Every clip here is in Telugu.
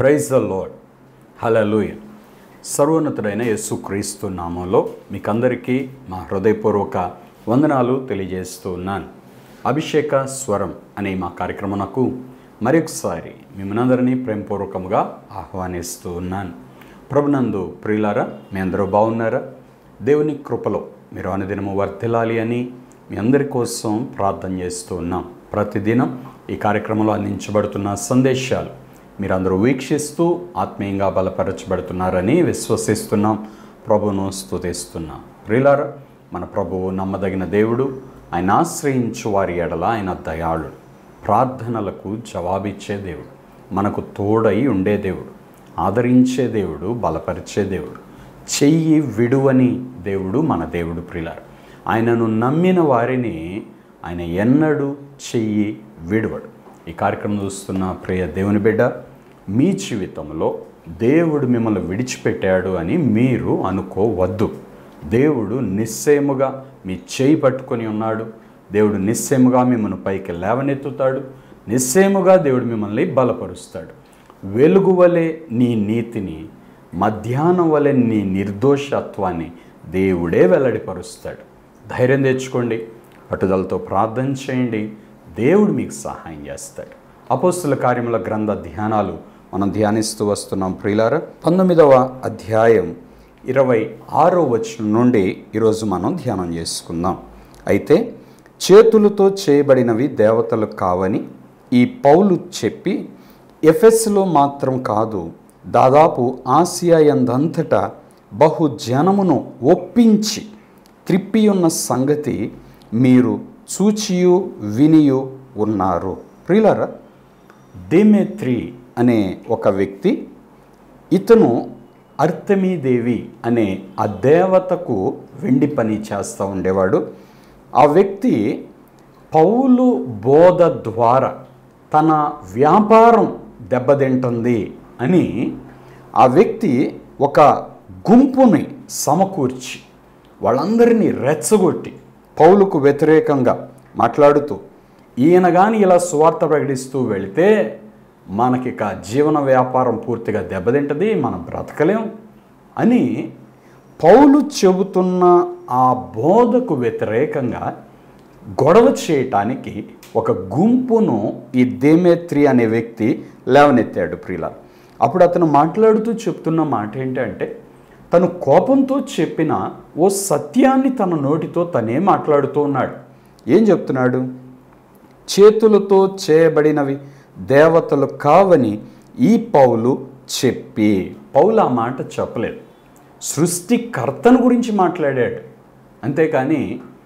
ప్రైజ్ ద లాడ్ హలలుయ సర్వోన్నతుడైన యేసుక్రీస్తు నామంలో మీకందరికీ మా హృదయపూర్వక వందనాలు తెలియజేస్తూ ఉన్నాను అభిషేక స్వరం అనే మా కార్యక్రమనకు మరొకసారి మిమ్మల్ని ప్రేమపూర్వకంగా ఆహ్వానిస్తూ ఉన్నాను ప్రభునందు ప్రియులారా మీ అందరూ బాగున్నారా దేవుని కృపలో మీరు అనుదినము వర్ధిల్లాలి అని మీ అందరి కోసం ప్రార్థన చేస్తూ ఉన్నాం ప్రతిదినం ఈ కార్యక్రమంలో అందించబడుతున్న సందేశాలు మీరందరూ వీక్షిస్తూ ఆత్మీయంగా బలపరచబడుతున్నారని విశ్వసిస్తున్నాం ప్రభును స్తుతిస్తున్నాం ప్రియులారా మన ప్రభువు నమ్మదగిన దేవుడు ఆయన ఆశ్రయించు వారి ఎడల ఆయన దయాళుడు ప్రార్థనలకు జవాబిచ్చే దేవుడు మనకు తోడై ఉండే దేవుడు ఆదరించే దేవుడు బలపరిచే దేవుడు చెయ్యి విడువని దేవుడు మన దేవుడు ప్రిలారు ఆయనను నమ్మిన వారిని ఆయన ఎన్నడూ చెయ్యి విడువడు ఈ కార్యక్రమం చూస్తున్న ప్రియ దేవుని బిడ్డ మీ జీవితంలో దేవుడు మిమ్మల్ని విడిచిపెట్టాడు అని మీరు అనుకోవద్దు దేవుడు నిశ్చయముగా మీ చేయి పట్టుకొని ఉన్నాడు దేవుడు నిశ్చయముగా మిమ్మల్ని పైకి లేవనెత్తుతాడు నిశ్చయముగా దేవుడు మిమ్మల్ని బలపరుస్తాడు వెలుగు వలె నీ నీతిని మధ్యాహ్నం వలె నీ నిర్దోషత్వాన్ని దేవుడే వెల్లడిపరుస్తాడు ధైర్యం తెచ్చుకోండి పట్టుదలతో ప్రార్థన చేయండి దేవుడు మీకు సహాయం చేస్తాడు అపోస్తుల కార్యముల గ్రంథ ధ్యానాలు మనం ధ్యానిస్తూ వస్తున్నాం ప్రియులారా పంతొమ్మిదవ అధ్యాయం ఇరవై ఆరో వచనం నుండి ఈరోజు మనం ధ్యానం చేసుకుందాం అయితే చేతులతో చేయబడినవి దేవతలు కావని ఈ పౌలు చెప్పి ఎఫెస్లో మాత్రం కాదు దాదాపు ఆసియా ఎందంతటా బహుజనమును ఒప్పించి త్రిప్పియున్న సంగతి మీరు చూచియు వినియు ఉన్నారు ప్రియులరా దేమేత్రి అనే ఒక వ్యక్తి ఇతను అర్తమీదేవి అనే ఆ దేవతకు వెండి పని చేస్తూ ఉండేవాడు ఆ వ్యక్తి పౌలు బోధ ద్వారా తన వ్యాపారం దెబ్బతింటుంది అని ఆ వ్యక్తి ఒక గుంపుని సమకూర్చి వాళ్ళందరినీ రెచ్చగొట్టి పౌలుకు వ్యతిరేకంగా మాట్లాడుతూ ఈయన కానీ ఇలా సువార్త ప్రకటిస్తూ వెళితే మనకిక జీవన వ్యాపారం పూర్తిగా దెబ్బతింటది మనం బ్రతకలేం అని పౌలు చెబుతున్న ఆ బోధకు వ్యతిరేకంగా గొడవ చేయటానికి ఒక గుంపును ఈ దేమేత్రి అనే వ్యక్తి లేవనెత్తాడు ప్రియుల అప్పుడు అతను మాట్లాడుతూ చెప్తున్న మాట ఏంటంటే తను కోపంతో చెప్పిన ఓ సత్యాన్ని తన నోటితో తనే మాట్లాడుతూ ఉన్నాడు ఏం చెప్తున్నాడు చేతులతో చేయబడినవి దేవతలు కావని ఈ పౌలు చెప్పి పౌలు ఆ మాట చెప్పలేదు సృష్టికర్తను గురించి మాట్లాడాడు అంతేకాని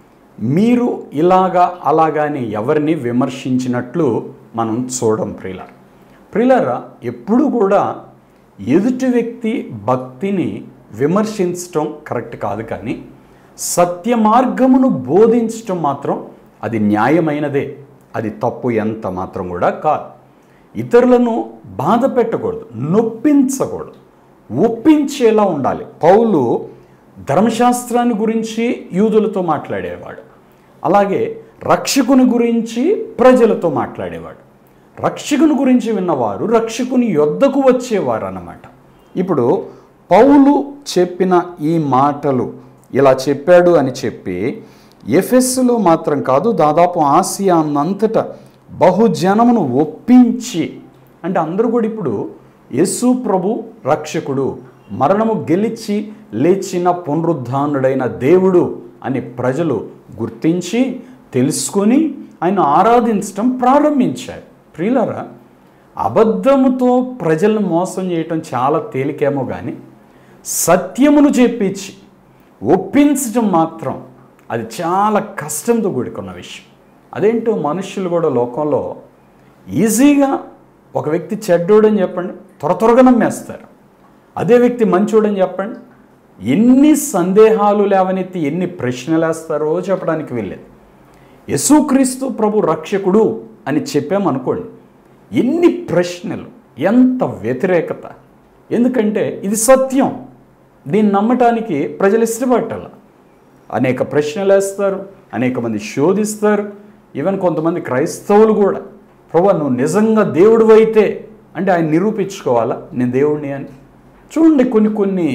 మీరు ఇలాగా అలాగాని ఎవరిని విమర్శించినట్లు మనం చూడం ప్రియులార ప్రియులార ఎప్పుడు కూడా ఎదుటి వ్యక్తి భక్తిని విమర్శించటం కరెక్ట్ కాదు కానీ సత్య మార్గమును బోధించటం మాత్రం అది న్యాయమైనదే అది తప్పు ఎంత మాత్రం కూడా కాదు ఇతరులను బాధ పెట్టకూడదు నొప్పించకూడదు ఒప్పించేలా ఉండాలి పౌలు ధర్మశాస్త్రాన్ని గురించి యూదులతో మాట్లాడేవాడు అలాగే రక్షకుని గురించి ప్రజలతో మాట్లాడేవాడు రక్షకుని గురించి విన్నవారు రక్షకుని యొద్దకు వచ్చేవారు అన్నమాట ఇప్పుడు పౌలు చెప్పిన ఈ మాటలు ఇలా చెప్పాడు అని చెప్పి ఎఫెస్లో మాత్రం కాదు దాదాపు ఆసియా అన్నంతటా బహుజనమును ఒప్పించి అంటే అందరూ కూడా ఇప్పుడు యేసు ప్రభు రక్షకుడు మరణము గెలిచి లేచిన పునరుద్ధానుడైన దేవుడు అని ప్రజలు గుర్తించి తెలుసుకొని ఆయన ఆరాధించటం ప్రారంభించారు ప్రియులరా అబద్ధముతో ప్రజలను మోసం చేయటం చాలా తేలికేమో కానీ సత్యమును చెప్పించి ఒప్పించటం మాత్రం అది చాలా కష్టంతో కూడుకున్న విషయం అదేంటో మనుషులు కూడా లోకంలో ఈజీగా ఒక వ్యక్తి చెడ్డోడని చెప్పండి త్వర త్వరగా నమ్మేస్తారు అదే వ్యక్తి మంచోడని చెప్పండి ఎన్ని సందేహాలు లేవనెత్తి ఎన్ని ప్రశ్నలు వేస్తారో చెప్పడానికి వెళ్ళేది యేసుక్రీస్తు ప్రభు రక్షకుడు అని చెప్పామనుకోండి ఎన్ని ప్రశ్నలు ఎంత వ్యతిరేకత ఎందుకంటే ఇది సత్యం దీన్ని నమ్మటానికి ప్రజలు ఇష్టపట్టాల అనేక ప్రశ్నలు వేస్తారు అనేక మంది శోధిస్తారు ఈవెన్ కొంతమంది క్రైస్తవులు కూడా ప్రభు నువ్వు నిజంగా దేవుడు అయితే అంటే ఆయన నిరూపించుకోవాలా నేను దేవుణ్ణి అని చూడండి కొన్ని కొన్ని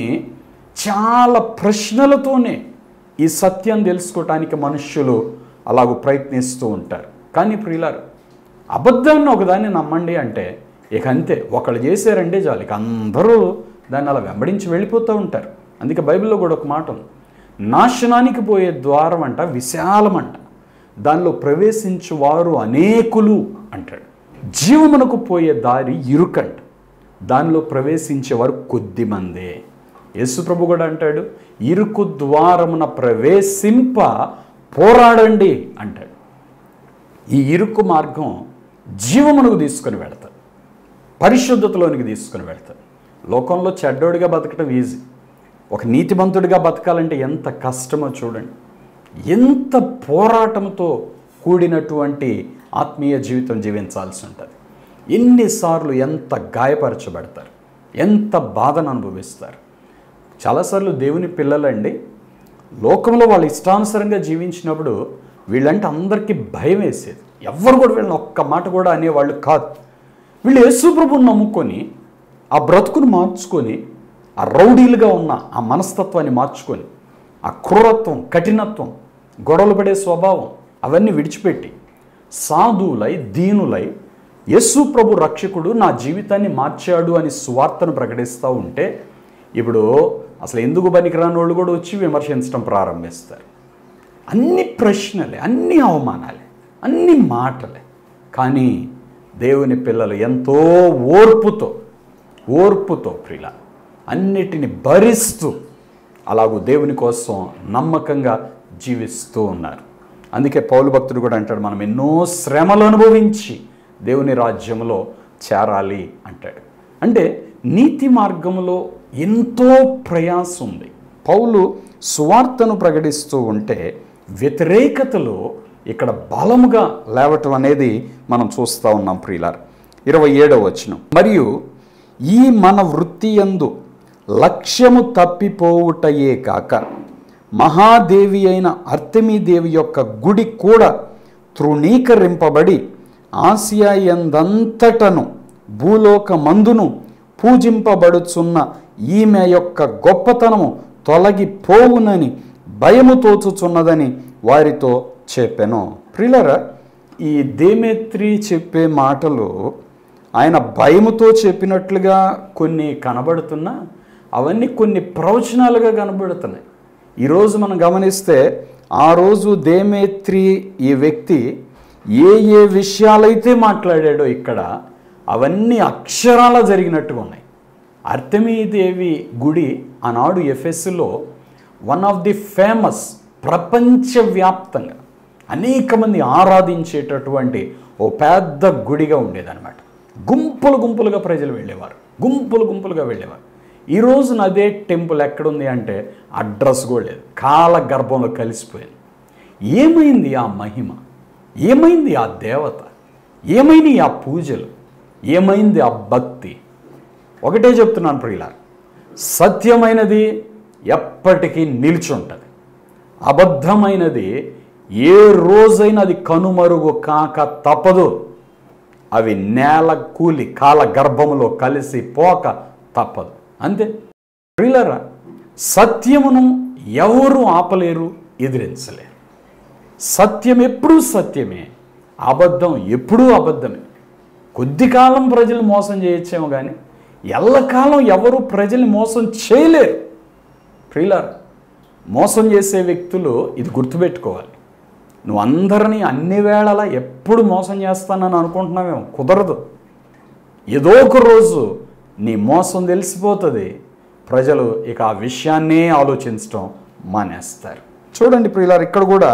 చాలా ప్రశ్నలతోనే ఈ సత్యం తెలుసుకోవటానికి మనుష్యులు అలాగూ ప్రయత్నిస్తూ ఉంటారు కానీ ప్రియులారు అబద్ధాన్ని ఒకదాన్ని నమ్మండి అంటే ఇక అంతే ఒకళ్ళు చేశారంటే చాలు ఇక అందరూ దాన్ని అలా వెంబడించి వెళ్ళిపోతూ ఉంటారు అందుకే బైబిల్లో కూడా ఒక మాట ఉంది నాశనానికి పోయే ద్వారం అంట విశాలమంట దానిలో ప్రవేశించు వారు అనేకులు అంటాడు జీవమునకు పోయే దారి ఇరుకంట దానిలో ప్రవేశించేవారు కొద్ది మందే యేసుప్రభు కూడా అంటాడు ఇరుకు ద్వారమున ప్రవేశింప పోరాడండి అంటాడు ఈ ఇరుకు మార్గం జీవమునకు తీసుకొని వెళతాడు పరిశుద్ధతలోనికి తీసుకొని వెళతాడు లోకంలో చెడ్డోడిగా బతకటం ఈజీ ఒక నీతిమంతుడిగా బతకాలంటే ఎంత కష్టమో చూడండి ఎంత పోరాటంతో కూడినటువంటి ఆత్మీయ జీవితం జీవించాల్సి ఉంటుంది ఎన్నిసార్లు ఎంత గాయపరచబడతారు ఎంత బాధను అనుభవిస్తారు చాలాసార్లు దేవుని పిల్లలండి లోకంలో వాళ్ళు ఇష్టానుసారంగా జీవించినప్పుడు వీళ్ళంటే అందరికీ భయం వేసేది ఎవ్వరు కూడా వీళ్ళని ఒక్క మాట కూడా అనేవాళ్ళు కాదు వీళ్ళు యేసుప్రభుని నమ్ముకొని ఆ బ్రతుకును మార్చుకొని ఆ రౌడీలుగా ఉన్న ఆ మనస్తత్వాన్ని మార్చుకొని ఆ క్రూరత్వం కఠినత్వం గొడవలు పడే స్వభావం అవన్నీ విడిచిపెట్టి సాధువులై దీనులై యేసు ప్రభు రక్షకుడు నా జీవితాన్ని మార్చాడు అని సువార్తను ప్రకటిస్తూ ఉంటే ఇప్పుడు అసలు ఎందుకు పనికిరాని వాళ్ళు కూడా వచ్చి విమర్శించడం ప్రారంభిస్తారు అన్ని ప్రశ్నలే అన్ని అవమానాలే అన్ని మాటలే కానీ దేవుని పిల్లలు ఎంతో ఓర్పుతో ఓర్పుతో ప్రిల అన్నిటిని భరిస్తూ అలాగూ దేవుని కోసం నమ్మకంగా జీవిస్తూ ఉన్నారు అందుకే పౌలు భక్తుడు కూడా అంటాడు మనం ఎన్నో శ్రమలు అనుభవించి దేవుని రాజ్యంలో చేరాలి అంటాడు అంటే నీతి మార్గంలో ఎంతో ప్రయాసం ఉంది పౌలు సువార్తను ప్రకటిస్తూ ఉంటే వ్యతిరేకతలో ఇక్కడ బలముగా లేవటం అనేది మనం చూస్తూ ఉన్నాం ప్రియులార్ ఇరవై ఏడవ వచనం మరియు ఈ మన వృత్తి యందు లక్ష్యము తప్పిపోవుటయే కాక మహాదేవి అయిన అర్తమీదేవి యొక్క గుడి కూడా తృణీకరింపబడి ఆసియా ఎందంతటను భూలోక మందును పూజింపబడుచున్న ఈమె యొక్క గొప్పతనము తొలగిపోవునని భయము తోచుచున్నదని వారితో చెప్పాను ప్రిలరా ఈ దేమేత్రి చెప్పే మాటలు ఆయన భయముతో చెప్పినట్లుగా కొన్ని కనబడుతున్నా అవన్నీ కొన్ని ప్రవచనాలుగా కనబడుతున్నాయి ఈరోజు మనం గమనిస్తే ఆ రోజు దేమేత్రి ఈ వ్యక్తి ఏ ఏ విషయాలైతే మాట్లాడాడో ఇక్కడ అవన్నీ అక్షరాల జరిగినట్టుగా ఉన్నాయి అర్తమీదేవి గుడి ఆనాడు ఎఫ్ఎస్లో వన్ ఆఫ్ ది ఫేమస్ ప్రపంచవ్యాప్తంగా అనేక మంది ఆరాధించేటటువంటి ఓ పెద్ద గుడిగా ఉండేదన్నమాట గుంపులు గుంపులుగా ప్రజలు వెళ్ళేవారు గుంపులు గుంపులుగా వెళ్ళేవారు ఈ రోజున అదే టెంపుల్ ఎక్కడుంది అంటే అడ్రస్ కూడా లేదు కాల గర్భంలో కలిసిపోయింది ఏమైంది ఆ మహిమ ఏమైంది ఆ దేవత ఏమైంది ఆ పూజలు ఏమైంది ఆ భక్తి ఒకటే చెప్తున్నాను ప్రియుల సత్యమైనది ఎప్పటికీ నిల్చుంటుంది అబద్ధమైనది ఏ రోజైనా అది కనుమరుగు కాక తప్పదు అవి నేల కూలి కాల గర్భములో కలిసి పోక తప్పదు అంతే ప్రియులరా సత్యమును ఎవరు ఆపలేరు ఎదిరించలేరు సత్యం ఎప్పుడూ సత్యమే అబద్ధం ఎప్పుడూ అబద్ధమే కొద్ది కాలం ప్రజలు మోసం చేయొచ్చేమో కానీ ఎల్లకాలం ఎవరు ప్రజల్ని మోసం చేయలేరు ప్రియులారా మోసం చేసే వ్యక్తులు ఇది గుర్తుపెట్టుకోవాలి నువ్వు అందరినీ అన్ని వేళలా ఎప్పుడు మోసం చేస్తానని అనుకుంటున్నావేమో కుదరదు ఏదో ఒక రోజు నీ మోసం తెలిసిపోతుంది ప్రజలు ఇక ఆ విషయాన్నే ఆలోచించడం మానేస్తారు చూడండి ప్రియులారు ఇక్కడ కూడా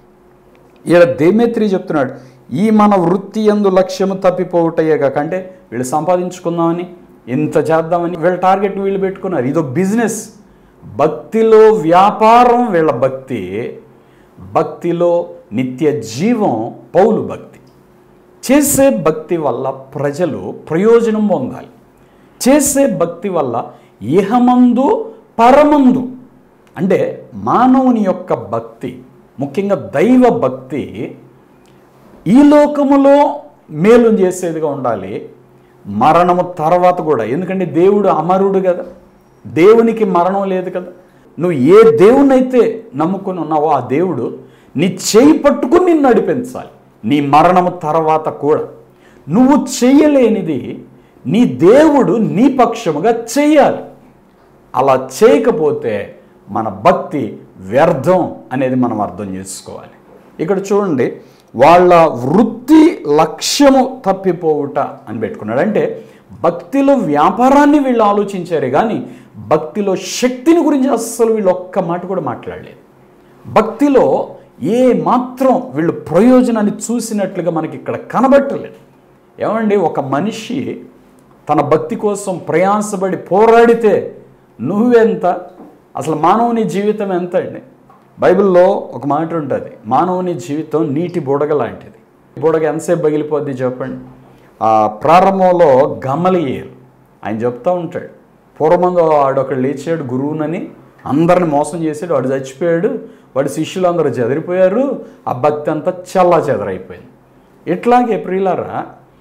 ఈడ దేమేత్రి చెప్తున్నాడు ఈ మన వృత్తి ఎందు లక్ష్యము తప్పిపోవటయ్యే కాక అంటే వీళ్ళు సంపాదించుకుందామని ఇంత చేద్దామని వీళ్ళ టార్గెట్ వీళ్ళు పెట్టుకున్నారు ఇదో బిజినెస్ భక్తిలో వ్యాపారం వీళ్ళ భక్తి భక్తిలో నిత్య జీవం పౌలు భక్తి చేసే భక్తి వల్ల ప్రజలు ప్రయోజనం పొందాలి చేసే భక్తి వల్ల ఇహమందు పరమందు అంటే మానవుని యొక్క భక్తి ముఖ్యంగా దైవ భక్తి ఈ లోకములో మేలు చేసేదిగా ఉండాలి మరణము తర్వాత కూడా ఎందుకంటే దేవుడు అమరుడు కదా దేవునికి మరణం లేదు కదా నువ్వు ఏ దేవుణ్ణైతే నమ్ముకుని ఉన్నావో ఆ దేవుడు నీ చేయి పట్టుకుని నిన్ను నడిపించాలి నీ మరణము తర్వాత కూడా నువ్వు చెయ్యలేనిది నీ దేవుడు నీ పక్షముగా చెయ్యాలి అలా చేయకపోతే మన భక్తి వ్యర్థం అనేది మనం అర్థం చేసుకోవాలి ఇక్కడ చూడండి వాళ్ళ వృత్తి లక్ష్యము తప్పిపోవుట అని పెట్టుకున్నాడు అంటే భక్తిలో వ్యాపారాన్ని వీళ్ళు ఆలోచించారు కానీ భక్తిలో శక్తిని గురించి అస్సలు వీళ్ళు ఒక్క మాట కూడా మాట్లాడలేదు భక్తిలో ఏ మాత్రం వీళ్ళు ప్రయోజనాన్ని చూసినట్లుగా మనకి ఇక్కడ కనబట్టలేదు ఏమండి ఒక మనిషి తన భక్తి కోసం ప్రయాసపడి పోరాడితే నువ్వెంత అసలు మానవుని జీవితం ఎంత అండి బైబిల్లో ఒక మాట ఉంటుంది మానవుని జీవితం నీటి బుడగ లాంటిది బుడగ ఎంతసేపు పగిలిపోద్ది చెప్పండి ఆ ప్రారంభంలో గమలియేలు ఆయన చెప్తా ఉంటాడు పూర్వమందు ఆడొకడు లేచాడు గురువునని అందరిని మోసం చేసాడు వాడు చచ్చిపోయాడు వాడి శిష్యులు అందరూ చెదిరిపోయారు ఆ భక్తి అంతా చల్లా చెదరైపోయింది ఇట్లాగే ప్రియులారా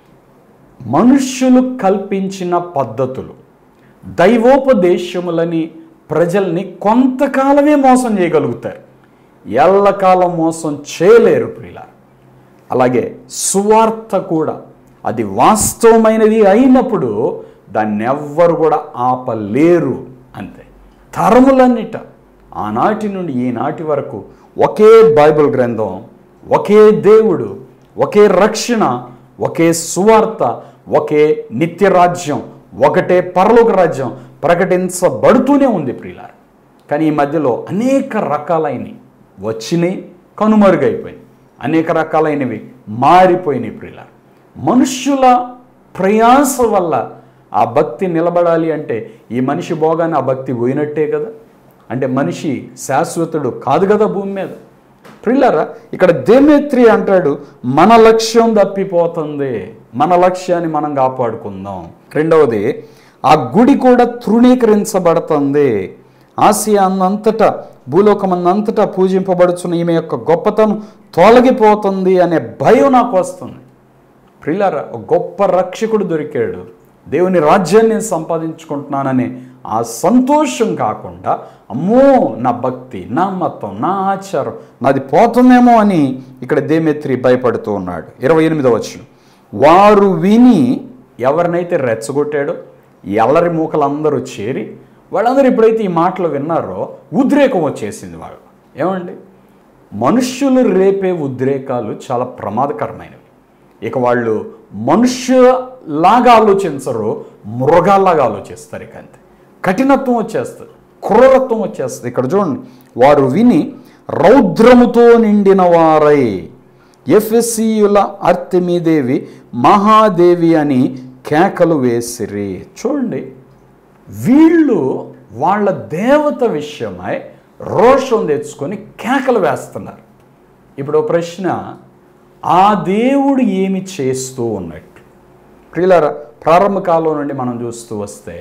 మనుష్యులు కల్పించిన పద్ధతులు దైవోపదేశములని ప్రజల్ని కొంతకాలమే మోసం చేయగలుగుతారు ఎల్లకాలం మోసం చేయలేరు ప్రియుల అలాగే సువార్త కూడా అది వాస్తవమైనది అయినప్పుడు దాన్ని ఎవ్వరు కూడా ఆపలేరు అంతే తరములన్నిట ఆనాటి నుండి ఈనాటి వరకు ఒకే బైబిల్ గ్రంథం ఒకే దేవుడు ఒకే రక్షణ ఒకే సువార్త ఒకే నిత్య రాజ్యం ఒకటే పరలోక రాజ్యం ప్రకటించబడుతూనే ఉంది ప్రియులారు కానీ ఈ మధ్యలో అనేక రకాలైనవి వచ్చినాయి కనుమరుగైపోయినాయి అనేక రకాలైనవి మారిపోయినాయి ప్రియులారు మనుష్యుల ప్రయాస వల్ల ఆ భక్తి నిలబడాలి అంటే ఈ మనిషి భోగాన్ని ఆ భక్తి పోయినట్టే కదా అంటే మనిషి శాశ్వతుడు కాదు కదా భూమి మీద ప్రిల్లరా ఇక్కడ దేమేత్రి అంటాడు మన లక్ష్యం తప్పిపోతుంది మన లక్ష్యాన్ని మనం కాపాడుకుందాం రెండవది ఆ గుడి కూడా తృణీకరించబడుతుంది ఆసియా అన్నంతటా భూలోకమన్నంతటా పూజింపబడుచున్న ఈమె యొక్క గొప్పతనం తొలగిపోతుంది అనే భయం నాకు వస్తుంది ప్రియులారా ఒక గొప్ప రక్షకుడు దొరికాడు దేవుని రాజ్యాన్ని నేను సంపాదించుకుంటున్నాననే ఆ సంతోషం కాకుండా అమ్మో నా భక్తి నా మతం నా ఆచారం నాది పోతుందేమో అని ఇక్కడ దేమేత్రి భయపడుతూ ఉన్నాడు ఇరవై ఎనిమిదో వచ్చిన వారు విని ఎవరినైతే రెచ్చగొట్టాడో ఎల్లరి మూకలందరూ చేరి వాళ్ళందరూ ఎప్పుడైతే ఈ మాటలు విన్నారో ఉద్రేకం వచ్చేసింది వాళ్ళు ఏమండి మనుష్యులు రేపే ఉద్రేకాలు చాలా ప్రమాదకరమైనవి ఇక వాళ్ళు మనుష్యులాగా ఆలోచించరు మృగాల్లాగా ఆలోచిస్తారు ఇక అంతే కఠినత్వం వచ్చేస్తుంది క్రూరత్వం వచ్చేస్తుంది ఇక్కడ చూడండి వారు విని రౌద్రముతో నిండిన వారై ఎఫ్ఎస్సియుల అర్తిమీదేవి మహాదేవి అని కేకలు వేసిరి చూడండి వీళ్ళు వాళ్ళ దేవత విషయమై రోషం తెచ్చుకొని కేకలు వేస్తున్నారు ఇప్పుడు ఓ ప్రశ్న ఆ దేవుడు ఏమి చేస్తూ ఉన్నట్టు ప్రియులారా ప్రారంభ కాలం నుండి మనం చూస్తూ వస్తే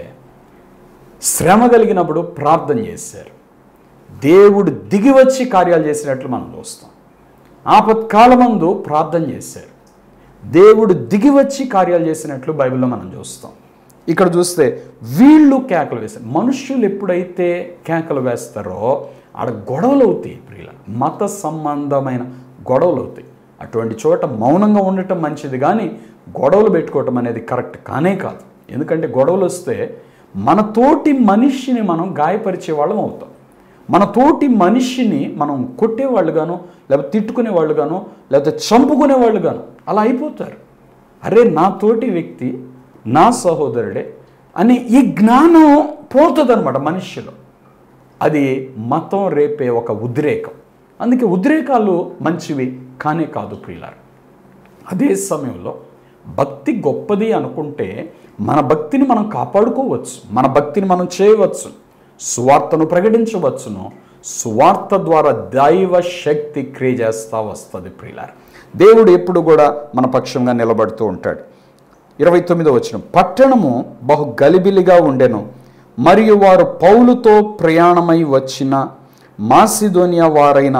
శ్రమ కలిగినప్పుడు ప్రార్థన చేశారు దేవుడు దిగి వచ్చి కార్యాలు చేసినట్లు మనం చూస్తాం ఆపత్కాలమందు ప్రార్థన చేశారు దేవుడు దిగి వచ్చి కార్యాలు చేసినట్లు బైబిల్లో మనం చూస్తాం ఇక్కడ చూస్తే వీళ్ళు కేకలు వేస్తారు మనుష్యులు ఎప్పుడైతే కేకలు వేస్తారో ఆడ గొడవలు అవుతాయి ప్రియుల మత సంబంధమైన గొడవలు అవుతాయి అటువంటి చోట మౌనంగా ఉండటం మంచిది కానీ గొడవలు పెట్టుకోవటం అనేది కరెక్ట్ కానే కాదు ఎందుకంటే గొడవలు వస్తే మన తోటి మనిషిని మనం గాయపరిచే వాళ్ళం అవుతాం మన తోటి మనిషిని మనం కొట్టేవాళ్ళుగాను లేకపోతే తిట్టుకునే వాళ్ళుగాను లేకపోతే చంపుకునే వాళ్ళుగాను అలా అయిపోతారు అరే నా తోటి వ్యక్తి నా సహోదరుడే అని ఈ జ్ఞానం పోతుంది అనమాట మనిషిలో అది మతం రేపే ఒక ఉద్రేకం అందుకే ఉద్రేకాలు మంచివి కానే కాదు ప్రియులారు అదే సమయంలో భక్తి గొప్పది అనుకుంటే మన భక్తిని మనం కాపాడుకోవచ్చు మన భక్తిని మనం చేయవచ్చు సువార్తను ప్రకటించవచ్చును సువార్త ద్వారా దైవ శక్తి క్రియ చేస్తూ వస్తుంది ప్రియులారు దేవుడు ఎప్పుడు కూడా మన పక్షంగా నిలబడుతూ ఉంటాడు ఇరవై తొమ్మిదో వచ్చిన పట్టణము బహు గలిబిలిగా ఉండెను మరియు వారు పౌలుతో ప్రయాణమై వచ్చిన మాసిదోనియా వారైన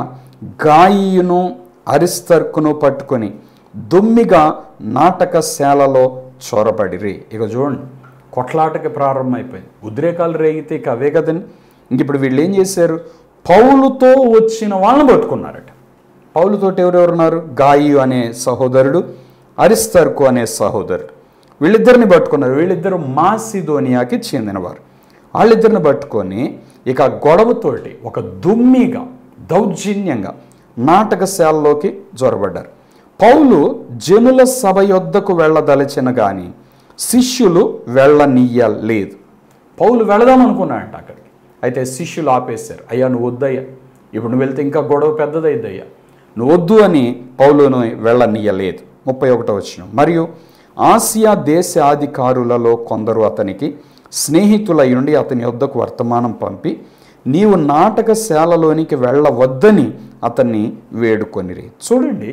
గాయియును అరిస్తర్కును పట్టుకొని దుమ్మిగా నాటకశాలలో చొరబడిరి ఇక చూడండి కొట్లాటకి ప్రారంభమైపోయింది ఉద్రేకాలు రేగితే ఇక అవే కదండి ఇంక ఇప్పుడు వీళ్ళు ఏం చేశారు పౌలుతో వచ్చిన వాళ్ళని పట్టుకున్నారట పౌలుతోటి ఎవరెవరు ఉన్నారు గాయు అనే సహోదరుడు అరిస్తర్కు అనే సహోదరుడు వీళ్ళిద్దరిని పట్టుకున్నారు వీళ్ళిద్దరు మాసిదోనియాకి చెందినవారు వాళ్ళిద్దరిని పట్టుకొని ఇక గొడవతోటి ఒక దుమ్మిగా దౌర్జన్యంగా నాటకశాలలోకి జొరబడ్డారు పౌలు జనుల సభ యొద్దకు వెళ్ళదలిచిన గాని శిష్యులు వెళ్ళనీయలేదు పౌలు వెళదాం అనుకున్నాడంట అక్కడికి అయితే శిష్యులు ఆపేశారు అయ్యా నువ్వు వద్దయ్యా ఇప్పుడు నువ్వు వెళ్తే ఇంకా గొడవ పెద్దదైద్దయ్యా నువ్వు వద్దు అని పౌలును వెళ్ళనీయలేదు ముప్పై ఒకటో వచ్చిన మరియు ఆసియా దేశ అధికారులలో కొందరు అతనికి స్నేహితులై ఉండి అతని వద్దకు వర్తమానం పంపి నీవు నాటకశాలలోనికి వెళ్ళవద్దని అతన్ని వేడుకొనిరి చూడండి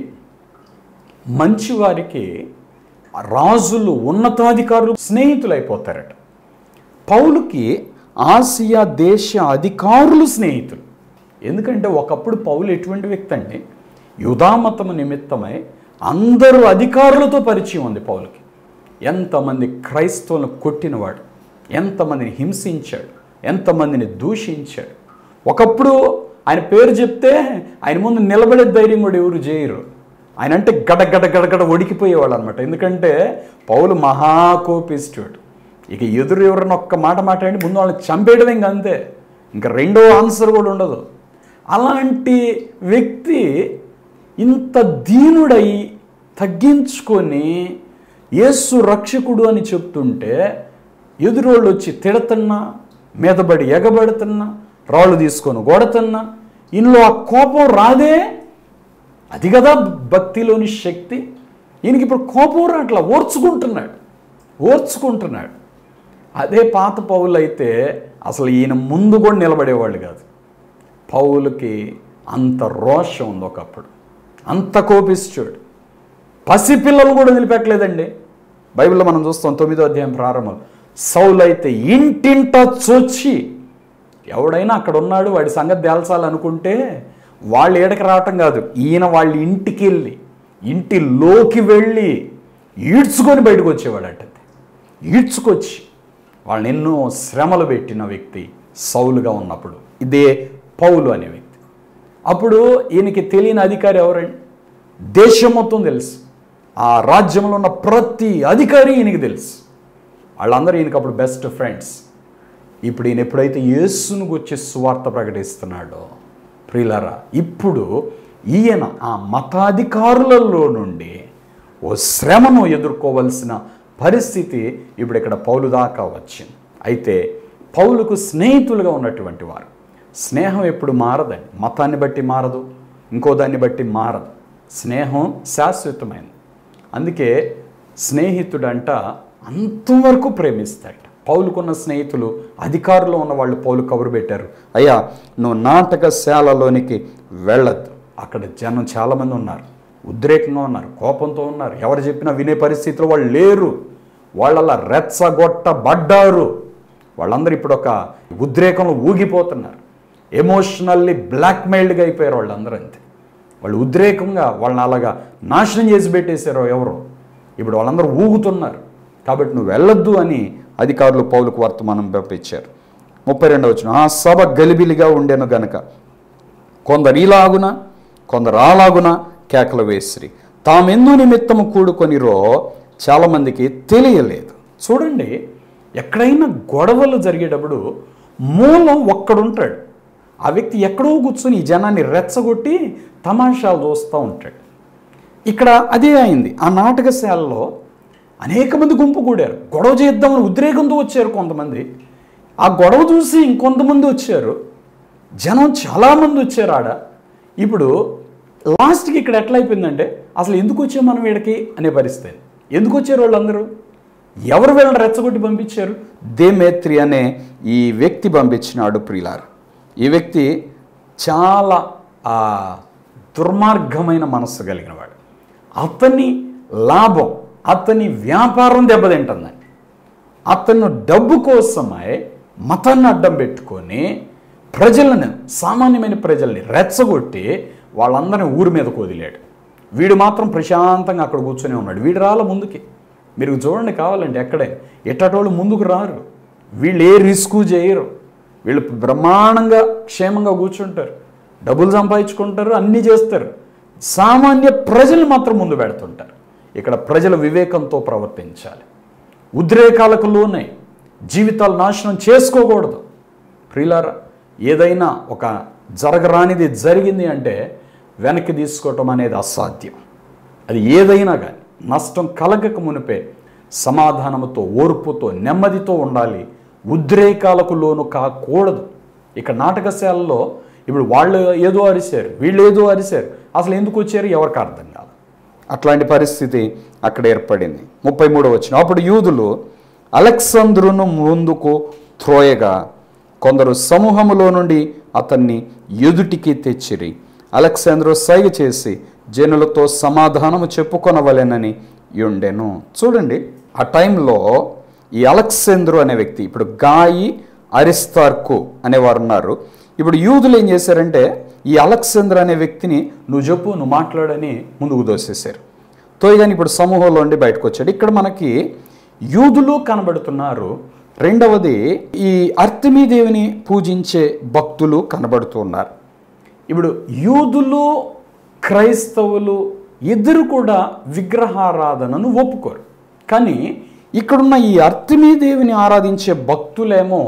మంచివారికి రాజులు ఉన్నతాధికారులు స్నేహితులైపోతారట పౌలుకి ఆసియా దేశ అధికారులు స్నేహితులు ఎందుకంటే ఒకప్పుడు పౌలు ఎటువంటి వ్యక్తి అంటే యుధామతము నిమిత్తమై అందరూ అధికారులతో పరిచయం ఉంది పౌలుకి ఎంతమంది క్రైస్తవులను కొట్టినవాడు ఎంతమందిని హింసించాడు ఎంతమందిని దూషించాడు ఒకప్పుడు ఆయన పేరు చెప్తే ఆయన ముందు నిలబడే ధైర్యం కూడా ఎవరు చేయరు ఆయన అంటే గడ గడ గడగడ వడికిపోయేవాళ్ళు అనమాట ఎందుకంటే పౌలు మహాకోపిస్తుడు ఇక ఎదురు ఎవరైనా ఒక్క మాట మాట్లాడి ముందు వాళ్ళని చంపేయడం ఇంక అంతే ఇంకా రెండో ఆన్సర్ కూడా ఉండదు అలాంటి వ్యక్తి ఇంత దీనుడై తగ్గించుకొని యేసు రక్షకుడు అని చెప్తుంటే ఎదురోళ్ళు వచ్చి తిడతన్నా మీదబడి ఎగబడుతున్నా రాళ్ళు తీసుకొని కొడుతున్నా ఇందులో ఆ కోపం రాదే అది కదా భక్తిలోని శక్తి ఈయనకి ఇప్పుడు కోపం రాట్లా ఓర్చుకుంటున్నాడు ఓర్చుకుంటున్నాడు అదే పాత పౌలు అయితే అసలు ఈయన ముందు కూడా నిలబడేవాళ్ళు కాదు పౌలుకి అంత రోషం ఉంది ఒకప్పుడు అంత కోపిస్తాడు పసిపిల్లలు కూడా వదిలిపెట్టలేదండి బైబిల్లో మనం చూస్తాం తొమ్మిదో అధ్యాయం ప్రారంభం సౌలైతే ఇంటింట చొచ్చి ఎవడైనా అక్కడ ఉన్నాడు వాడి సంగతి తేల్చాలనుకుంటే వాళ్ళు ఏడకి రావటం కాదు ఈయన వాళ్ళ ఇంటికి వెళ్ళి ఇంటిలోకి వెళ్ళి ఈడ్చుకొని బయటకు వచ్చేవాడట ఈడ్చుకొచ్చి వాళ్ళని ఎన్నో శ్రమలు పెట్టిన వ్యక్తి సౌలుగా ఉన్నప్పుడు ఇదే పౌలు అనే వ్యక్తి అప్పుడు ఈయనకి తెలియని అధికారి ఎవరండి దేశం మొత్తం తెలుసు ఆ రాజ్యంలో ఉన్న ప్రతి అధికారి ఈయనకి తెలుసు వాళ్ళందరూ ఈయనకి అప్పుడు బెస్ట్ ఫ్రెండ్స్ ఇప్పుడు ఈయన ఎప్పుడైతే యేసును గురించి సువార్త ప్రకటిస్తున్నాడో ప్రియులరా ఇప్పుడు ఈయన ఆ మతాధికారులలో నుండి ఓ శ్రమను ఎదుర్కోవలసిన పరిస్థితి ఇప్పుడు ఇక్కడ పౌలు దాకా వచ్చింది అయితే పౌలుకు స్నేహితులుగా ఉన్నటువంటి వారు స్నేహం ఎప్పుడు మారదండి మతాన్ని బట్టి మారదు ఇంకో దాన్ని బట్టి మారదు స్నేహం శాశ్వతమైనది అందుకే స్నేహితుడంట అంతవరకు ప్రేమిస్తాడట పౌలుకున్న స్నేహితులు అధికారులు ఉన్న వాళ్ళు పౌలు కబురు పెట్టారు అయ్యా నువ్వు నాటకశాలలోనికి వెళ్ళద్దు అక్కడ జనం చాలామంది ఉన్నారు ఉద్రేకంగా ఉన్నారు కోపంతో ఉన్నారు ఎవరు చెప్పినా వినే పరిస్థితిలో వాళ్ళు లేరు వాళ్ళలా రెచ్చగొట్టబడ్డారు వాళ్ళందరూ ఇప్పుడు ఒక ఉద్రేకంలో ఊగిపోతున్నారు ఎమోషనల్లీ బ్లాక్మెయిల్డ్గా అయిపోయారు వాళ్ళందరూ అంతే వాళ్ళు ఉద్రేకంగా వాళ్ళని అలాగా నాశనం చేసి పెట్టేశారో ఎవరో ఇప్పుడు వాళ్ళందరూ ఊగుతున్నారు కాబట్టి నువ్వు వెళ్ళొద్దు అని అధికారులు పౌలకు వర్తమానం పంపించారు ముప్పై రెండవ వచ్చిన ఆ సభ గలిబిలిగా ఉండెను గనక కొందరు ఈలాగున కొందరు అలాగున కేకలు వేసిరి తామెందు నిమిత్తము కూడుకొనిరో చాలామందికి తెలియలేదు చూడండి ఎక్కడైనా గొడవలు జరిగేటప్పుడు మూలం ఒక్కడుంటాడు ఆ వ్యక్తి ఎక్కడో కూర్చొని ఈ జనాన్ని రెచ్చగొట్టి తమాషాలు చూస్తూ ఉంటాడు ఇక్కడ అదే అయింది ఆ నాటకశాలలో అనేక మంది గుంపు కూడారు గొడవ చేద్దామని ఉద్రేకంతో వచ్చారు కొంతమంది ఆ గొడవ చూసి ఇంకొంతమంది వచ్చారు జనం చాలామంది వచ్చారు ఆడ ఇప్పుడు లాస్ట్కి ఇక్కడ ఎట్లా అయిపోయిందంటే అసలు ఎందుకు వచ్చాం మనం వీడికి అనే పరిస్థితి ఎందుకు వచ్చారు వాళ్ళందరూ ఎవరు వీళ్ళని రెచ్చగొట్టి పంపించారు దేమేత్రి అనే ఈ వ్యక్తి పంపించినాడు ప్రిలార్ ఈ వ్యక్తి చాలా ఆ, దుర్మార్గమైన మనస్సు కలిగిన వాడు అతని లాభం అతని వ్యాపారం దెబ్బతింటుందండి అతను డబ్బు కోసమై మతాన్ని అడ్డం పెట్టుకొని ప్రజలను సామాన్యమైన ప్రజల్ని రెచ్చగొట్టి వాళ్ళందరినీ ఊరి మీదకు వదిలాడు వీడు మాత్రం ప్రశాంతంగా అక్కడ కూర్చొని ఉన్నాడు వీడు రాల ముందుకి మీరు చూడండి కావాలండి ఎక్కడే ఎట్టటోళ్ళు ముందుకు రారు వీళ్ళు ఏ రిస్క్ చేయరు వీళ్ళు బ్రహ్మాండంగా క్షేమంగా కూర్చుంటారు డబ్బులు సంపాదించుకుంటారు అన్నీ చేస్తారు సామాన్య ప్రజలు మాత్రం ముందు పెడుతుంటారు ఇక్కడ ప్రజల వివేకంతో ప్రవర్తించాలి ఉద్రేకాలకు లోనే జీవితాలు నాశనం చేసుకోకూడదు ప్రియులారా ఏదైనా ఒక జరగరానిది జరిగింది అంటే వెనక్కి తీసుకోవటం అనేది అసాధ్యం అది ఏదైనా కానీ నష్టం కలగక మునిపే సమాధానముతో ఓర్పుతో నెమ్మదితో ఉండాలి ఉద్రేకాలకు లోను కాకూడదు ఇక్కడ నాటకశాలలో ఇప్పుడు వాళ్ళు ఏదో అరిశారు వీళ్ళు ఏదో అరిశారు అసలు ఎందుకు వచ్చారు ఎవరికి అర్థం కాదు అట్లాంటి పరిస్థితి అక్కడ ఏర్పడింది ముప్పై మూడో వచ్చిన అప్పుడు యూదులు అలెక్సంద్రును ముందుకు త్రోయగా కొందరు సమూహములో నుండి అతన్ని ఎదుటికి తెచ్చిరి అలెక్సాంద్రు సైగ చేసి జనులతో సమాధానము చెప్పుకొనవలెనని ఉండెను చూడండి ఆ టైంలో ఈ అలెక్సేంద్రు అనే వ్యక్తి ఇప్పుడు గాయి అరిస్తార్కు అనేవారు ఉన్నారు ఇప్పుడు యూదులు ఏం చేశారంటే ఈ అలెక్సేంద్ర అనే వ్యక్తిని నువ్వు చెప్పు నువ్వు మాట్లాడని ముందుకు దోసేశారు తోయగాని ఇప్పుడు సమూహంలో ఉండి బయటకు వచ్చాడు ఇక్కడ మనకి యూదులు కనబడుతున్నారు రెండవది ఈ అర్తిమీదేవిని పూజించే భక్తులు కనబడుతూ ఉన్నారు ఇప్పుడు యూదులు క్రైస్తవులు ఇద్దరు కూడా విగ్రహారాధనను ఒప్పుకోరు కానీ ఇక్కడున్న ఈ అర్తిమీదేవిని ఆరాధించే భక్తులేమో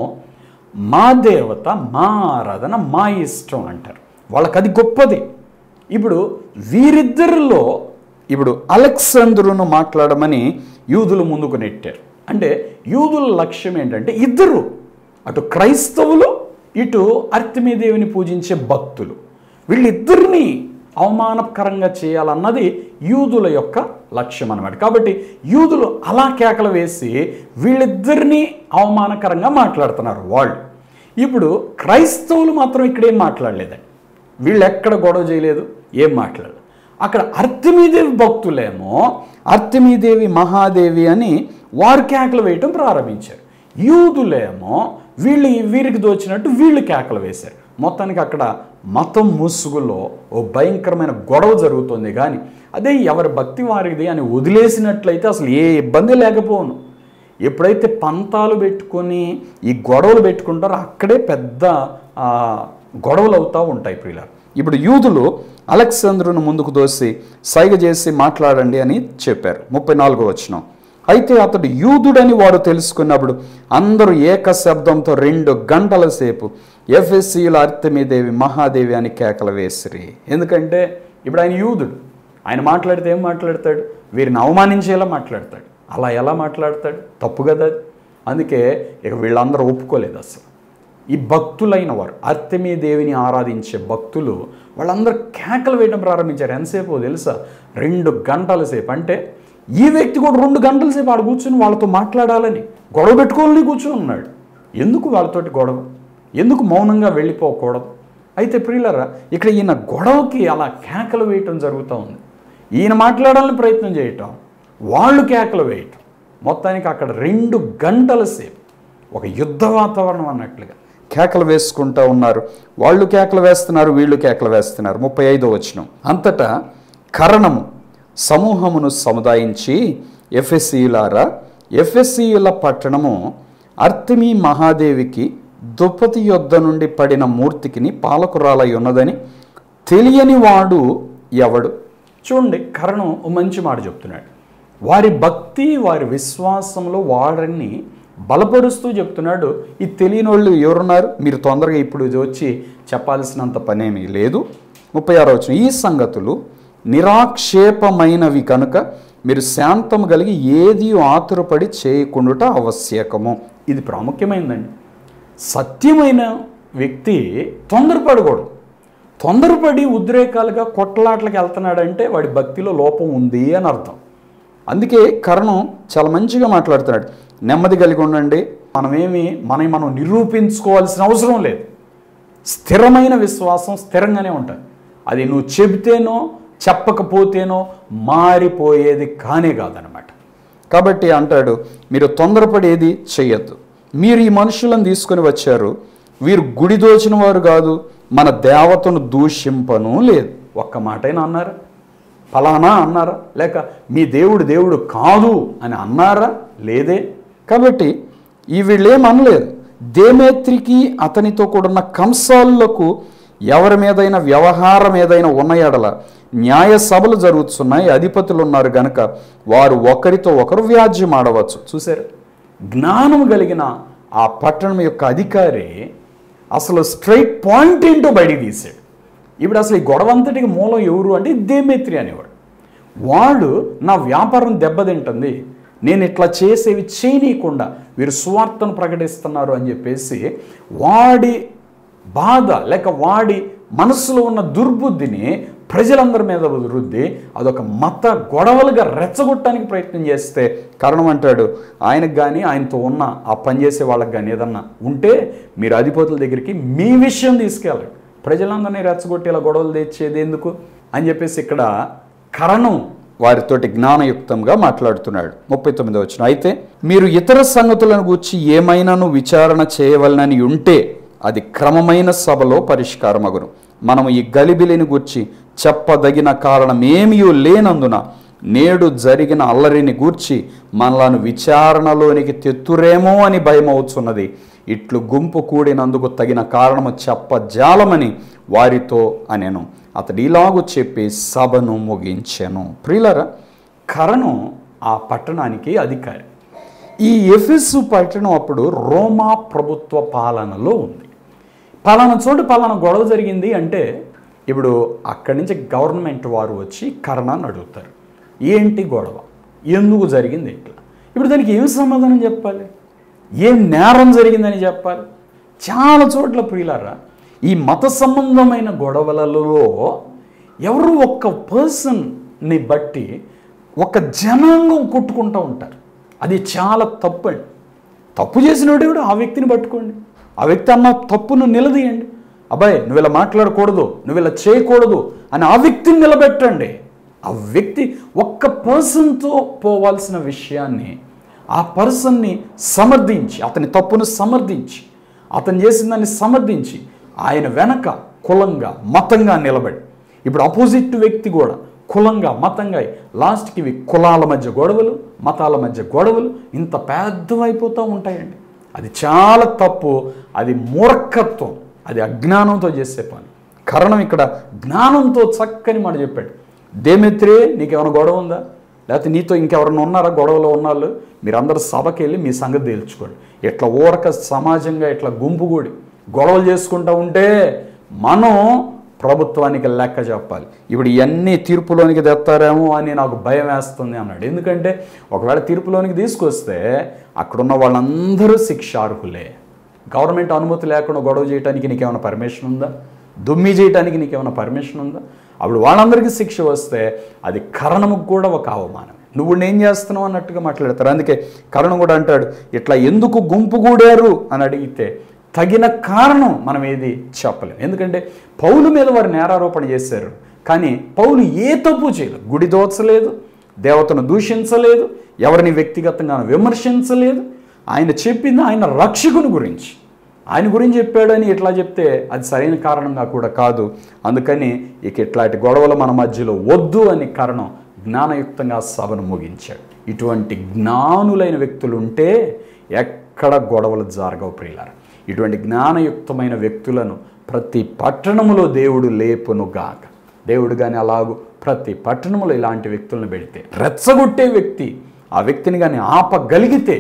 మా దేవత మా ఆరాధన మా ఇష్టం అంటారు వాళ్ళకి అది గొప్పది ఇప్పుడు వీరిద్దరిలో ఇప్పుడు అలెక్సాంద్రును మాట్లాడమని యూదులు ముందుకు నెట్టారు అంటే యూదుల లక్ష్యం ఏంటంటే ఇద్దరు అటు క్రైస్తవులు ఇటు అర్తిమీదేవిని పూజించే భక్తులు వీళ్ళిద్దరినీ అవమానకరంగా చేయాలన్నది యూదుల యొక్క లక్ష్యం అన్నమాట కాబట్టి యూదులు అలా కేకలు వేసి వీళ్ళిద్దరినీ అవమానకరంగా మాట్లాడుతున్నారు వాళ్ళు ఇప్పుడు క్రైస్తవులు మాత్రం ఇక్కడ ఏం మాట్లాడలేదండి వీళ్ళు ఎక్కడ గొడవ చేయలేదు ఏం మాట్లాడలేదు అక్కడ అర్తిమీదేవి భక్తులేమో అర్తిమీదేవి మహాదేవి అని వారు కేకలు వేయటం ప్రారంభించారు యూదులేమో వీళ్ళు వీరికి దోచినట్టు వీళ్ళు కేకలు వేశారు మొత్తానికి అక్కడ మతం ముసుగులో ఓ భయంకరమైన గొడవ జరుగుతుంది కానీ అదే ఎవరి భక్తి వారిది అని వదిలేసినట్లయితే అసలు ఏ ఇబ్బంది లేకపోను ఎప్పుడైతే పంతాలు పెట్టుకొని ఈ గొడవలు పెట్టుకుంటారో అక్కడే పెద్ద ఆ, గొడవలు అవుతూ ఉంటాయి ప్రియుల ఇప్పుడు యూదులు అలెక్సాంద్రును ముందుకు దోసి సైగ చేసి మాట్లాడండి అని చెప్పారు ముప్పై నాలుగో వచ్చినాం అయితే అతడు యూదుడని వారు తెలుసుకున్నప్పుడు అందరూ ఏక శబ్దంతో రెండు గంటల సేపు ఎఫ్ఎస్సీల అర్థమీదేవి మహాదేవి అని కేకలు వేసిరి ఎందుకంటే ఇప్పుడు ఆయన యూదుడు ఆయన మాట్లాడితే ఏం మాట్లాడతాడు వీరిని అవమానించేలా మాట్లాడతాడు అలా ఎలా మాట్లాడతాడు తప్పు కదా అది అందుకే ఇక వీళ్ళందరూ ఒప్పుకోలేదు అసలు ఈ భక్తులైన వారు అర్తమీ దేవిని ఆరాధించే భక్తులు వాళ్ళందరూ కేకలు వేయడం ప్రారంభించారు ఎంతసేపు తెలుసా రెండు గంటల సేపు అంటే ఈ వ్యక్తి కూడా రెండు గంటల సేపు ఆడ కూర్చొని వాళ్ళతో మాట్లాడాలని గొడవ పెట్టుకోవాలని కూర్చొని ఉన్నాడు ఎందుకు వాళ్ళతోటి గొడవ ఎందుకు మౌనంగా వెళ్ళిపోకూడదు అయితే ప్రియులరా ఇక్కడ ఈయన గొడవకి అలా కేకలు వేయటం జరుగుతూ ఉంది ఈయన మాట్లాడాలని ప్రయత్నం చేయటం వాళ్ళు కేకలు వేయటం మొత్తానికి అక్కడ రెండు గంటల సేపు ఒక యుద్ధ వాతావరణం అన్నట్లుగా కేకలు వేసుకుంటూ ఉన్నారు వాళ్ళు కేకలు వేస్తున్నారు వీళ్ళు కేకలు వేస్తున్నారు ముప్పై ఐదో వచనం అంతటా కరణము సమూహమును సముదాయించి ఎఫ్ఎస్సీలారా ఎఫ్ఎస్సీల పట్టణము అర్తిమీ మహాదేవికి దుప్పతి యొద్ద నుండి పడిన మూర్తికిని పాలకురాలై ఉన్నదని తెలియని వాడు ఎవడు చూడండి కరణం ఓ మంచి మాట చెప్తున్నాడు వారి భక్తి వారి విశ్వాసంలో వారిని బలపరుస్తూ చెప్తున్నాడు ఈ తెలియని వాళ్ళు ఎవరున్నారు మీరు తొందరగా ఇప్పుడు ఇది వచ్చి చెప్పాల్సినంత పనేమీ లేదు ముప్పై ఆరో వచ్చిన ఈ సంగతులు నిరాక్షేపమైనవి కనుక మీరు శాంతం కలిగి ఏది ఆతురపడి చేయకుండుట ఆవశ్యకము ఇది ప్రాముఖ్యమైనదండి సత్యమైన వ్యక్తి తొందరపడకూడదు తొందరపడి ఉద్రేకాలుగా కొట్లాట్లకి వెళ్తున్నాడంటే వాడి భక్తిలో లోపం ఉంది అని అర్థం అందుకే కరణం చాలా మంచిగా మాట్లాడుతున్నాడు నెమ్మది కలిగి ఉండండి మనమేమి మనం మనం నిరూపించుకోవాల్సిన అవసరం లేదు స్థిరమైన విశ్వాసం స్థిరంగానే ఉంటుంది అది నువ్వు చెబితేనో చెప్పకపోతేనో మారిపోయేది కానే కాదనమాట కాబట్టి అంటాడు మీరు తొందరపడేది చెయ్యొద్దు మీరు ఈ మనుషులను తీసుకొని వచ్చారు వీరు గుడి దోచిన వారు కాదు మన దేవతను దూషింపను లేదు ఒక్క మాటైనా అన్నారు ఫలానా అన్నారా లేక మీ దేవుడు దేవుడు కాదు అని అన్నారా లేదే కాబట్టి ఈ వీళ్ళేం అనలేదు దేమేత్రికి అతనితో కూడున్న కంసాలకు ఎవరి మీదైనా వ్యవహారం ఏదైనా ఉన్న ఎడల న్యాయ సభలు జరుగుతున్నాయి అధిపతులు ఉన్నారు గనక వారు ఒకరితో ఒకరు వ్యాజ్యం ఆడవచ్చు చూసారు జ్ఞానం కలిగిన ఆ పట్టణం యొక్క అధికారి అసలు స్ట్రైట్ పాయింట్ ఏంటో బయటికి తీసాడు ఇప్పుడు అసలు ఈ గొడవ అంతటికి మూలం ఎవరు అంటే దేమేత్రి అనేవాడు వాడు నా వ్యాపారం దెబ్బతింటుంది నేను ఇట్లా చేసేవి చేయనీయకుండా వీరు సువార్తను ప్రకటిస్తున్నారు అని చెప్పేసి వాడి బాధ లేక వాడి మనసులో ఉన్న దుర్బుద్ధిని ప్రజలందరి మీద రుద్ది అదొక మత గొడవలుగా రెచ్చగొట్టడానికి ప్రయత్నం చేస్తే కారణం అంటాడు ఆయనకు కానీ ఆయనతో ఉన్న ఆ పనిచేసే వాళ్ళకి కానీ ఏదన్నా ఉంటే మీరు అధిపతుల దగ్గరికి మీ విషయం తీసుకెళ్ళండి ప్రజలందరినీ రెచ్చగొట్టి ఇలా గొడవలు తెచ్చేది ఎందుకు అని చెప్పేసి ఇక్కడ కరణం వారితోటి జ్ఞానయుక్తంగా మాట్లాడుతున్నాడు ముప్పై తొమ్మిదో వచ్చిన అయితే మీరు ఇతర సంగతులను గూర్చి ఏమైనాను విచారణ చేయవలనని ఉంటే అది క్రమమైన సభలో పరిష్కారమగును మనం ఈ గలిబిలిని గూర్చి చెప్పదగిన కారణం ఏమీ లేనందున నేడు జరిగిన అల్లరిని గూర్చి మనలను విచారణలోనికి తెత్తురేమో అని భయమవుతున్నది ఇట్లు గుంపు కూడినందుకు తగిన కారణము చెప్పజాలమని వారితో అనెను అతడు ఇలాగు చెప్పి సభను ముగించెను ప్రియులరా కరణం ఆ పట్టణానికి అధికారి ఈ ఎఫెస్సు పట్టణం అప్పుడు రోమా ప్రభుత్వ పాలనలో ఉంది పలానా చోటు పలానా గొడవ జరిగింది అంటే ఇప్పుడు అక్కడి నుంచి గవర్నమెంట్ వారు వచ్చి కరణాన్ని అడుగుతారు ఏంటి గొడవ ఎందుకు జరిగింది ఇట్లా ఇప్పుడు దానికి ఏం సమాధానం చెప్పాలి ఏం నేరం జరిగిందని చెప్పాలి చాలా చోట్ల ప్రియులారా ఈ మత సంబంధమైన గొడవలలో ఎవరు ఒక్క పర్సన్ని బట్టి ఒక జనాంగం కొట్టుకుంటూ ఉంటారు అది చాలా తప్పండి తప్పు చేసినోడు ఎవడు ఆ వ్యక్తిని పట్టుకోండి ఆ వ్యక్తి అన్న తప్పును నిలదీయండి అబ్బాయి నువ్వు ఇలా మాట్లాడకూడదు నువ్వు ఇలా చేయకూడదు అని ఆ వ్యక్తిని నిలబెట్టండి ఆ వ్యక్తి ఒక్క పర్సన్తో పోవాల్సిన విషయాన్ని ఆ పర్సన్ని సమర్థించి అతని తప్పును సమర్థించి అతను చేసిన దాన్ని సమర్థించి ఆయన వెనక కులంగా మతంగా నిలబడి ఇప్పుడు అపోజిట్ వ్యక్తి కూడా కులంగా మతంగా లాస్ట్కి ఇవి కులాల మధ్య గొడవలు మతాల మధ్య గొడవలు ఇంత పెద్దవైపోతూ ఉంటాయండి అది చాలా తప్పు అది మూర్ఖత్వం అది అజ్ఞానంతో చేసే పని కారణం ఇక్కడ జ్ఞానంతో చక్కని మాట చెప్పాడు దేమిత్రే నీకేమైనా గొడవ ఉందా లేకపోతే నీతో ఇంకెవరైనా ఉన్నారా గొడవలో ఉన్నాళ్ళు మీరందరూ సభకి వెళ్ళి మీ సంగతి తేల్చుకోండి ఇట్లా ఊరక సమాజంగా ఇట్లా గుంపుగూడి గొడవలు చేసుకుంటూ ఉంటే మనం ప్రభుత్వానికి లెక్క చెప్పాలి ఇప్పుడు ఇవన్నీ తీర్పులోనికి తెస్తారేమో అని నాకు భయం వేస్తుంది అన్నాడు ఎందుకంటే ఒకవేళ తీర్పులోనికి తీసుకొస్తే అక్కడున్న వాళ్ళందరూ శిక్షార్హులే గవర్నమెంట్ అనుమతి లేకుండా గొడవ చేయడానికి నీకేమైనా పర్మిషన్ ఉందా దుమ్మి చేయడానికి నీకేమైనా పర్మిషన్ ఉందా అప్పుడు వాళ్ళందరికీ శిక్ష వస్తే అది కరణముకు కూడా ఒక అవమానం నువ్వు ఏం చేస్తున్నావు అన్నట్టుగా మాట్లాడతారు అందుకే కరణం కూడా అంటాడు ఇట్లా ఎందుకు గుంపుగూడారు అని అడిగితే తగిన కారణం మనం ఏది చెప్పలేం ఎందుకంటే పౌలు మీద వారు నేరారోపణ చేశారు కానీ పౌలు ఏ తప్పు చేయలేదు గుడి దోచలేదు దేవతను దూషించలేదు ఎవరిని వ్యక్తిగతంగా విమర్శించలేదు ఆయన చెప్పింది ఆయన రక్షకుని గురించి ఆయన గురించి చెప్పాడని ఇట్లా చెప్తే అది సరైన కారణంగా కూడా కాదు అందుకని ఇక ఇట్లాంటి గొడవలు మన మధ్యలో వద్దు అని కారణం జ్ఞానయుక్తంగా సభను ముగించాడు ఇటువంటి జ్ఞానులైన వ్యక్తులు ఉంటే ఎక్కడ గొడవలు జరగవు ప్రియులారు ఇటువంటి జ్ఞానయుక్తమైన వ్యక్తులను ప్రతి పట్టణములో దేవుడు లేపును గాక దేవుడు కానీ అలాగూ ప్రతి పట్టణంలో ఇలాంటి వ్యక్తులను పెడితే రెచ్చగొట్టే వ్యక్తి ఆ వ్యక్తిని కానీ ఆపగలిగితే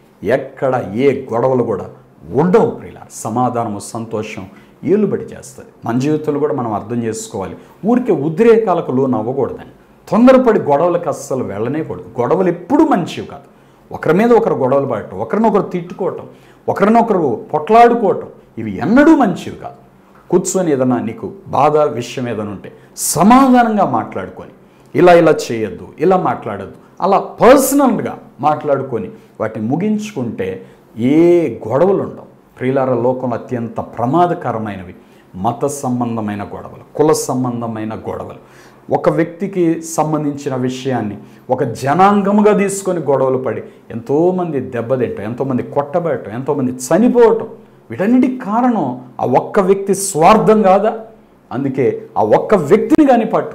ఎక్కడ ఏ గొడవలు కూడా ఉండవు ప్రియుల సమాధానము సంతోషం ఏలుబడి చేస్తుంది మన జీవితంలో కూడా మనం అర్థం చేసుకోవాలి ఊరికే ఉద్రేకాలకు లోను అవ్వకూడదని తొందరపడి గొడవలకు అస్సలు వెళ్ళనే కూడదు గొడవలు ఎప్పుడూ మంచివి కాదు ఒకరి మీద ఒకరు గొడవలు పడటం ఒకరినొకరు తిట్టుకోవటం ఒకరినొకరు పొట్లాడుకోవటం ఇవి ఎన్నడూ మంచివి కాదు కూర్చొని ఏదైనా నీకు బాధ విషయం ఏదైనా ఉంటే సమాధానంగా మాట్లాడుకొని ఇలా ఇలా చేయొద్దు ఇలా మాట్లాడద్దు అలా పర్సనల్గా మాట్లాడుకొని వాటిని ముగించుకుంటే ఏ గొడవలు ఉండవు ప్రియులార లోకంలో అత్యంత ప్రమాదకరమైనవి మత సంబంధమైన గొడవలు కుల సంబంధమైన గొడవలు ఒక వ్యక్తికి సంబంధించిన విషయాన్ని ఒక జనాంగముగా తీసుకొని గొడవలు పడి ఎంతోమంది దెబ్బతింటాం ఎంతోమంది కొట్టబడటం ఎంతోమంది చనిపోవటం వీటన్నిటికి కారణం ఆ ఒక్క వ్యక్తి స్వార్థం కాదా అందుకే ఆ ఒక్క వ్యక్తిని కానీ పట్టుకొని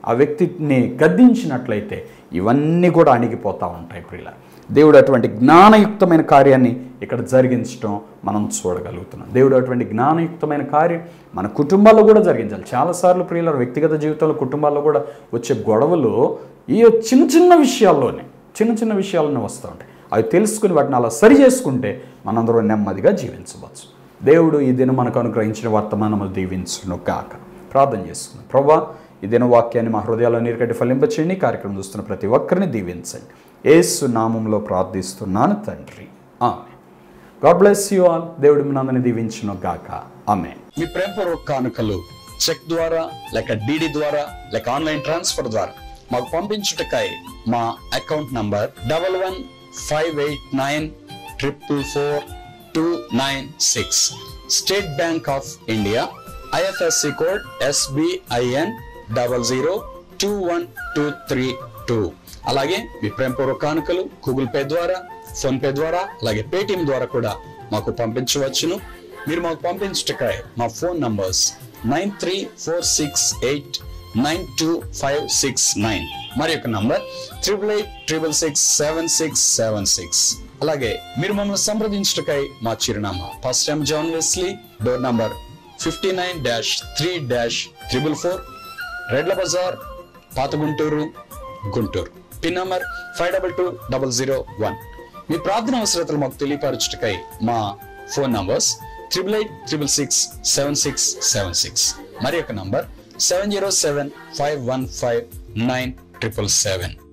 ఆ వ్యక్తిని గద్దించినట్లయితే ఇవన్నీ కూడా అణిగిపోతూ ఉంటాయి ప్రియుల దేవుడు అటువంటి జ్ఞానయుక్తమైన కార్యాన్ని ఇక్కడ జరిగించడం మనం చూడగలుగుతున్నాం దేవుడు అటువంటి జ్ఞానయుక్తమైన కార్యం మన కుటుంబాల్లో కూడా జరిగించాలి చాలాసార్లు ప్రియుల వ్యక్తిగత జీవితంలో కుటుంబాల్లో కూడా వచ్చే గొడవలు ఈ చిన్న చిన్న విషయాల్లోనే చిన్న చిన్న విషయాల్లోనే వస్తూ ఉంటాయి అవి తెలుసుకుని వాటిని అలా సరి చేసుకుంటే మనందరం నెమ్మదిగా జీవించవచ్చు దేవుడు ఈ దినం మనకు అనుగ్రహించిన వర్తమానము దీవించును గాక ప్రార్థన చేసుకుందాం ప్రభా ఈ దిన వాక్యాన్ని మా హృదయాల్లో నీరుకట్టి ఫలింపచేయండి కార్యక్రమం చూస్తున్న ప్రతి ఒక్కరిని దీవించండి ఏసు నామంలో ప్రార్థిస్తున్నాను తండ్రి ఆమె గాడ్ బ్లెస్ యూ ఆల్ దేవుడు మిమ్మల్ని దీవించును గాక ఆమె మీ ప్రేమపూర్వక కానుకలు చెక్ ద్వారా లేక డిడి ద్వారా లేక ఆన్లైన్ ట్రాన్స్ఫర్ ద్వారా మాకు పంపించుటకై మా account number double one five eight nine triple four two nine six State Bank of India IFSC code SBIN double zero two one two three two అలాగే మీ ప్రేమపూర్వక కానుకలు గూగుల్ పే ద్వారా ఫోన్ పే ద్వారా అలాగే పేటిఎం ద్వారా కూడా మాకు పంపించవచ్చును మీరు మాకు పంపించటకాయ మా phone numbers nine three four six eight nine two five six nine మరి యొక్క number triple eight triple six seven six seven six అలాగే మీరు మమ్మల్ని సంప్రదించటకై మా చిరునామా first time John Wesley door number fifty nine dash three dash triple four Redla Bazar పాత Guntur Guntur pin number five double two double zero one మీ ప్రార్థన అవసరతలు మాకు తెలియపరచుటకై మా phone numbers triple eight triple six seven six seven six మరి యొక్క number seven zero seven five one five nine triple seven